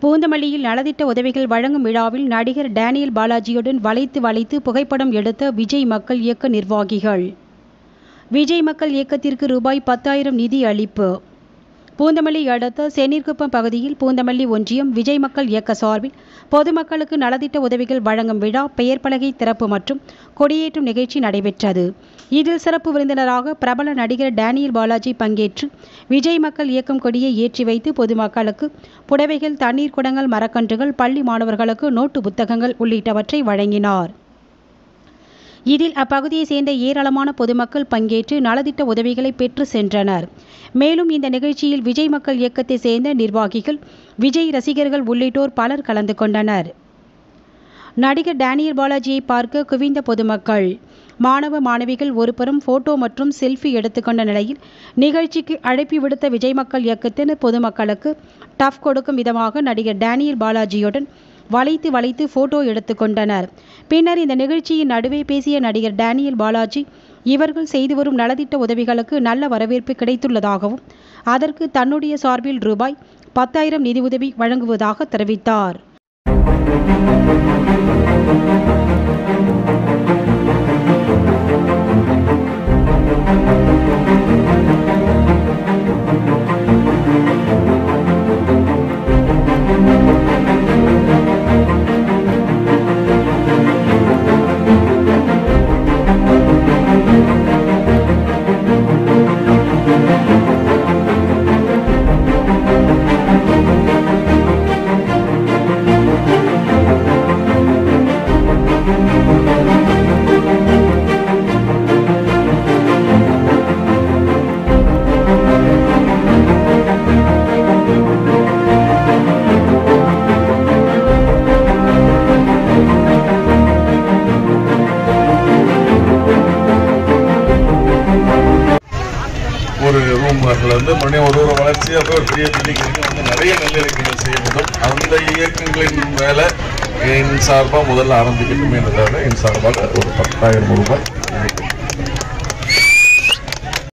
பூந்தமல்லியில் நலத்திட்ட உதவிகள் வழங்கும் விழாவில் நடிகர் டேனியல் பாலாஜியுடன் வளைத்து வளைத்து புகைப்படம் எடுத்த விஜய் மக்கள் இயக்க நிர்வாகிகள் விஜய் மக்கள் இயக்கத்திற்கு ரூபாய் பத்தாயிரம் நிதி அளிப்பு பூந்தமல்லி அடுத்த சென்னீர்குப்பம் பகுதியில் பூந்தமல்லி ஒன்றியம் விஜய் மக்கள் இயக்க சார்பில் பொதுமக்களுக்கு நலத்திட்ட உதவிகள் வழங்கும் விழா பெயர் பலகை திறப்பு மற்றும் கொடியேற்றும் நிகழ்ச்சி நடைபெற்றது இதில் சிறப்பு விருந்தினராக பிரபல நடிகர் டேனியல் பாலாஜி பங்கேற்று விஜய் மக்கள் இயக்கம் கொடியை ஏற்றி வைத்து பொதுமக்களுக்கு புடவைகள் தண்ணீர் குடங்கள் மரக்கன்றுகள் பள்ளி மாணவர்களுக்கு நோட்டு புத்தகங்கள் உள்ளிட்டவற்றை வழங்கினார் இதில் அப்பகுதியை சேர்ந்த ஏராளமான பொதுமக்கள் பங்கேற்று நலத்திட்ட உதவிகளை பெற்று சென்றனர் மேலும் இந்த நிகழ்ச்சியில் விஜய் மக்கள் இயக்கத்தை சேர்ந்த நிர்வாகிகள் விஜய் ரசிகர்கள் உள்ளிட்டோர் பலர் கலந்து கொண்டனர் நடிகர் டேனியல் பாலாஜியை பார்க்க குவிந்த பொதுமக்கள் மாணவ மாணவிகள் ஒருபுறம் போட்டோ மற்றும் செல்ஃபி எடுத்துக்கொண்ட நிலையில் நிகழ்ச்சிக்கு அழைப்பு விடுத்த விஜய் மக்கள் இயக்கத்தின் பொதுமக்களுக்கு டஃப் கொடுக்கும் விதமாக நடிகர் டேனியல் பாலாஜியுடன் வளைத்து வளைத்து போட்டோ எடுத்துக்கொண்டனர் பின்னர் இந்த நிகழ்ச்சியின் நடுவே பேசிய நடிகர் டேனியல் பாலாஜி இவர்கள் செய்து வரும் நலத்திட்ட உதவிகளுக்கு நல்ல வரவேற்பு கிடைத்துள்ளதாகவும் அதற்கு தன்னுடைய சார்பில் ரூபாய் பத்தாயிரம் நிதியுதவி வழங்குவதாக தெரிவித்தார் ஒரு ரூம் இருந்து மறுபடியும் ஒரு ஒரு வளர்ச்சி அப்புறம் ஒரு பெரிய பில்டிங் வரைக்கும் வந்து நிறைய நல்ல இயக்கங்கள் செய்யப்படும் அந்த இயக்கங்களின் வேலை என் சார்பாக முதல்ல ஆரம்பிக்கட்டுமே என்றதாக என் சார்பாக ஒரு பத்தாயிரம் ரூபாய்